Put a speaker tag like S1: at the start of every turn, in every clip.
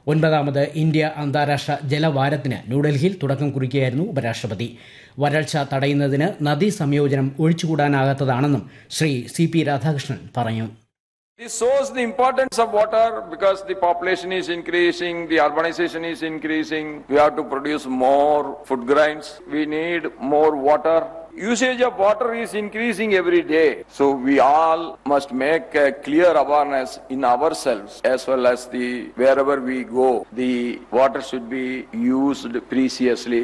S1: ഒൻപതാമത് India അന്താരാഷ്ട്ര ജലവാരത്തിന് ന്യൂഡൽഹിയിൽ തുടക്കം കുറിക്കുകയായിരുന്നു ഉപരാഷ്ട്രപതി വരൾച്ച തടയുന്നതിന് നദീ സംയോജനം ഒഴിച്ചുകൂടാനാകാത്തതാണെന്നും ശ്രീ സി പി രാധാകൃഷ്ണൻ പറഞ്ഞു
S2: This shows the importance of water because the population is increasing, the urbanization is increasing. We have to produce more food grains. We need more water. Usage of water is increasing every day. So we all must make a clear awareness in ourselves as well as the wherever we go. The water should be used preciously.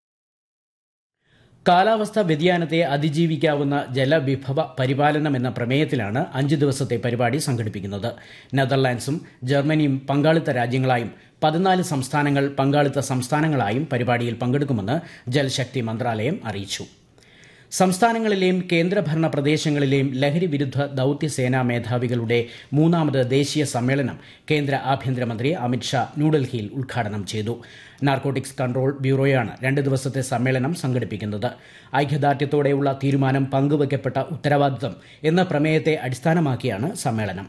S1: കാലാവസ്ഥാ വ്യതിയാനത്തെ അതിജീവിക്കാവുന്ന ജലവിഭവ പരിപാലനം എന്ന പ്രമേയത്തിലാണ് അഞ്ച് ദിവസത്തെ പരിപാടി സംഘടിപ്പിക്കുന്നത് നെതർലാൻഡ്സും ജർമ്മനിയും പങ്കാളിത്ത രാജ്യങ്ങളായും പതിനാല് സംസ്ഥാനങ്ങൾ പങ്കാളിത്ത സംസ്ഥാനങ്ങളായും പരിപാടിയിൽ പങ്കെടുക്കുമെന്ന് ജൽശക്തി മന്ത്രാലയം അറിയിച്ചു സംസ്ഥാനങ്ങളിലെയും കേന്ദ്രഭരണ പ്രദേശങ്ങളിലെയും ലഹരി വിരുദ്ധ ദൌത്യസേനാ മേധാവികളുടെ മൂന്നാമത് ദേശീയ സമ്മേളനം കേന്ദ്ര ആഭ്യന്തരമന്ത്രി അമിത്ഷാ ന്യൂഡൽഹിയിൽ ഉദ്ഘാടനം ചെയ്തു നാർക്കോട്ടിക്സ് കൺട്രോൾ ബ്യൂറോയാണ് രണ്ട് ദിവസത്തെ സമ്മേളനം സംഘടിപ്പിക്കുന്നത് ഐക്യദാർഢ്യത്തോടെയുള്ള തീരുമാനം പങ്കുവയ്ക്കപ്പെട്ട ഉത്തരവാദിത്തം എന്ന പ്രമേയത്തെ അടിസ്ഥാനമാക്കിയാണ് സമ്മേളനം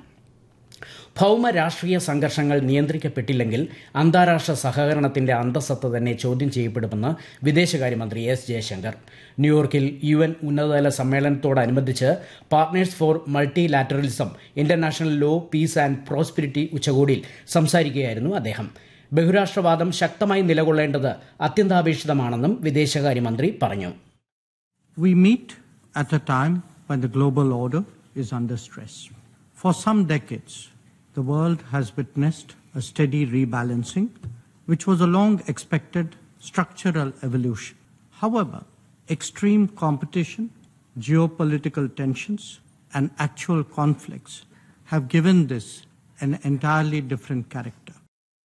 S1: ഭൌമ രാഷ്ട്രീയ സംഘർഷങ്ങൾ നിയന്ത്രിക്കപ്പെട്ടില്ലെങ്കിൽ അന്താരാഷ്ട്ര സഹകരണത്തിന്റെ അന്തസത്ത തന്നെ ചോദ്യം ചെയ്യപ്പെടുമെന്ന് വിദേശകാര്യമന്ത്രി എസ് ജയശങ്കർ ന്യൂയോർക്കിൽ യു എൻ ഉന്നതതല സമ്മേളനത്തോടനുബന്ധിച്ച് partners for multilateralism international law peace and prosperity ഉച്ചകോടിയിൽ സംസാരിക്കുകയായിരുന്നു അദ്ദേഹം ബഹുരാഷ്ട്രവാദം ശക്തമായി നിലകൊള്ളേണ്ടത് അത്യന്താപേക്ഷിതമാണെന്നും വിദേശകാര്യമന്ത്രി പറഞ്ഞു
S3: We meet at a time when the global order is under stress. For some decades, the world has witnessed a steady rebalancing, which was a long expected structural evolution. However, extreme competition, geopolitical tensions, and actual conflicts have given this an entirely different character.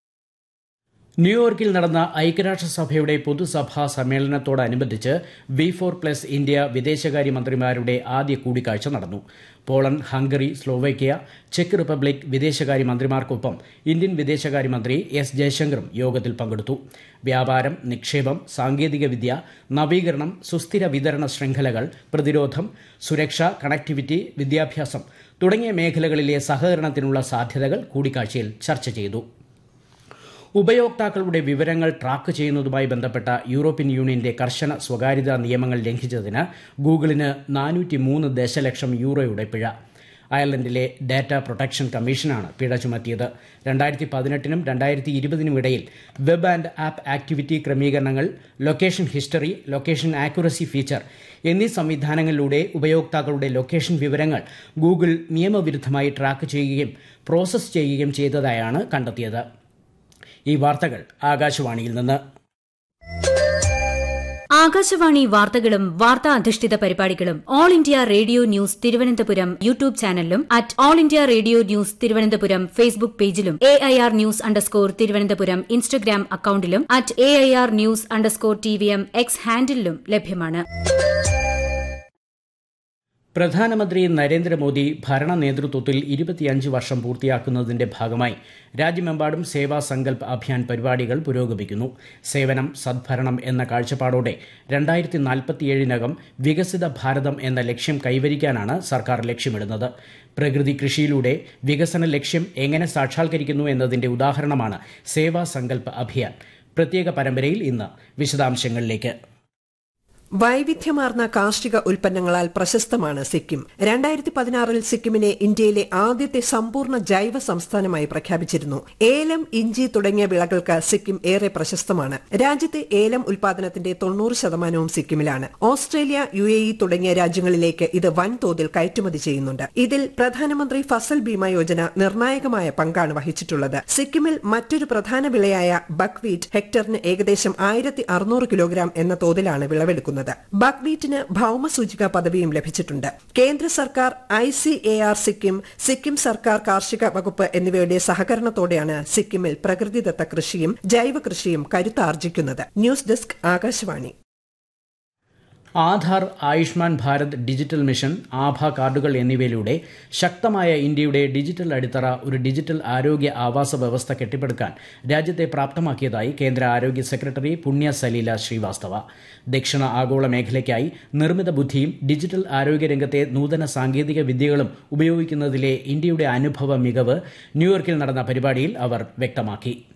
S1: ന്യൂയോർക്കിൽ നടന്ന ഐക്യരാഷ്ട്രസഭയുടെ പൊതുസഭാ സമ്മേളനത്തോടനുബന്ധിച്ച് V four plus India വിദേശകാര്യമന്ത്രിമാരുടെ ആദ്യ കൂടിക്കാഴ്ച നടന്നു Poland Hungary Slovakia ചെക്ക് റിപ്പബ്ലിക് വിദേശകാര്യമന്ത്രിമാർക്കൊപ്പം ഇന്ത്യൻ വിദേശകാര്യമന്ത്രി എസ് ജയശങ്കറും യോഗത്തിൽ പങ്കെടുത്തു വ്യാപാരം നിക്ഷേപം സാങ്കേതികവിദ്യ നവീകരണം സുസ്ഥിര വിതരണ ശൃംഖലകൾ പ്രതിരോധം സുരക്ഷ കണക്ടിവിറ്റി വിദ്യാഭ്യാസം തുടങ്ങിയ മേഖലകളിലെ സഹകരണത്തിനുള്ള സാധ്യതകൾ കൂടിക്കാഴ്ചയിൽ ചർച്ച ചെയ്തു ഉപയോക്താക്കളുടെ വിവരങ്ങൾ ട്രാക്ക് ചെയ്യുന്നതുമായി ബന്ധപ്പെട്ട യൂറോപ്യൻ യൂണിയന്റെ കർശന സ്വകാര്യതാ നിയമങ്ങൾ ലംഘിച്ചതിന് ഗൂഗിളിന് നാനൂറ്റി മൂന്ന് ദശലക്ഷം യൂറോയുടെ പിഴ അയർലൻഡിലെ ഡാറ്റ പ്രൊട്ടക്ഷൻ കമ്മീഷനാണ് പിഴ ചുമത്തിയത് രണ്ടായിരത്തി പതിനെട്ടിനും രണ്ടായിരത്തി ഇരുപതിനും ഇടയിൽ വെബ് ആൻഡ് ആപ്പ് ആക്ടിവിറ്റി ക്രമീകരണങ്ങൾ location history location accuracy feature എന്നീ സംവിധാനങ്ങളിലൂടെ ഉപയോക്താക്കളുടെ ലൊക്കേഷൻ വിവരങ്ങൾ ഗൂഗിൾ നിയമവിരുദ്ധമായി ട്രാക്ക് ചെയ്യുകയും പ്രോസസ്സ് ചെയ്യുകയും ചെയ്തതായാണ് കണ്ടെത്തിയത് ഈ വാർത്തകൾ ആകാശവാണിയിൽ നിന്ന്
S4: ആകാശവാണി വാർത്തകളും വാർത്താ അധിഷ്ഠിത പരിപാടികളും All India Radio news Thiruvananthapuram YouTube ചാനലിലും at All India Radio news Thiruvananthapuram Facebook പേജിലും A I R news underscore Thiruvananthapuram Instagram അക്കൌണ്ടിലും at A I R news underscore T V M X ഹാൻഡിലും ലഭ്യമാണ്
S1: പ്രധാനമന്ത്രി നരേന്ദ്രമോദി ഭരണ നേതൃത്വത്തിൽ ഇരുപത്തിയഞ്ച് വർഷം പൂർത്തിയാക്കുന്നതിന്റെ ഭാഗമായി രാജ്യമെമ്പാടും സേവാ സങ്കൽപ് അഭിയാൻ പരിപാടികൾ പുരോഗമിക്കുന്നു സേവനം സദ്ഭരണം എന്ന കാഴ്ചപ്പാടോടെ രണ്ടായിരത്തി നാൽപ്പത്തിയേഴിനകം വികസിത ഭാരതം എന്ന ലക്ഷ്യം കൈവരിക്കാനാണ് സർക്കാർ ലക്ഷ്യമിടുന്നത് പ്രകൃതി കൃഷിയിലൂടെ വികസന ലക്ഷ്യം എങ്ങനെ സാക്ഷാത്കരിക്കുന്നു എന്നതിന്റെ ഉദാഹരണമാണ് സേവാ സങ്കൽപ് അഭിയാൻ പ്രത്യേക പരമ്പരയിൽ ഇന്ന് വിശദാംശങ്ങളിലേക്ക്
S5: വൈവിധ്യമാർന്ന കാർഷിക ഉൽപ്പന്നങ്ങളാൽ പ്രശസ്തമാണ് സിക്കിം രണ്ടായിരത്തി പതിനാറിൽ സിക്കിമിനെ ഇന്ത്യയിലെ ആദ്യത്തെ സമ്പൂർണ്ണ ജൈവ സംസ്ഥാനമായി പ്രഖ്യാപിച്ചിരുന്നു ഏലം ഇഞ്ചി തുടങ്ങിയ വിളകൾക്ക് സിക്കിം ഏറെ പ്രശസ്തമാണ് രാജ്യത്തെ ഏലം ഉൽപാദനത്തിന്റെ തൊണ്ണൂറ് ശതമാനവും സിക്കിമിലാണ് ഓസ്ട്രേലിയ യു എ ഇ തുടങ്ങിയ രാജ്യങ്ങളിലേക്ക് ഇത് വൻതോതിൽ കയറ്റുമതി ചെയ്യുന്നുണ്ട് ഇതിൽ പ്രധാനമന്ത്രി ഫസൽ ബീമ യോജന നിർണായകമായ പങ്കാണ് വഹിച്ചിട്ടുള്ളത് സിക്കിമിൽ മറ്റൊരു പ്രധാന വിളയായ ബക്വീറ്റ് ഹെക്ടറിന് ഏകദേശം ആയിരത്തി അറുന്നൂറ് കിലോഗ്രാം എന്ന തോതിലാണ് വിളവെടുക്കുന്നത് ചെയ്യുന്നത് ബക്വീറ്റിന് ഭൌമസൂചിക പദവിയും ലഭിച്ചിട്ടുണ്ട് കേന്ദ്ര സർക്കാർ I C A R Sikkim Sikkim സർക്കാർ കാർഷിക വകുപ്പ് എന്നിവയുടെ സഹകരണത്തോടെയാണ് സിക്കിമിൽ പ്രകൃതിദത്ത കൃഷിയും ജൈവ കൃഷിയും കരുത്താർജിക്കുന്നത് news desk Akashvani
S1: Aadhaar Ayushman Bharat digital mission ആഭ കാർഡുകൾ എന്നിവയിലൂടെ ശക്തമായ ഇന്ത്യയുടെ ഡിജിറ്റൽ അടിത്തറ ഒരു ഡിജിറ്റൽ ആരോഗ്യ ആവാസ വ്യവസ്ഥ കെട്ടിപ്പടുക്കാൻ രാജ്യത്തെ പ്രാപ്തമാക്കിയതായി കേന്ദ്ര ആരോഗ്യ സെക്രട്ടറി പുണ്യ സലീല ശ്രീവാസ്തവ ദക്ഷിണ ആഗോള മേഖലയ്ക്കായി നിർമ്മിത ബുദ്ധിയും ഡിജിറ്റൽ ആരോഗ്യ രംഗത്തെ നൂതന സാങ്കേതിക വിദ്യകളും ഉപയോഗിക്കുന്നതിലെ ഇന്ത്യയുടെ അനുഭവ മികവ് ന്യൂയോർക്കിൽ നടന്ന പരിപാടിയിൽ അവർ വ്യക്തമാക്കി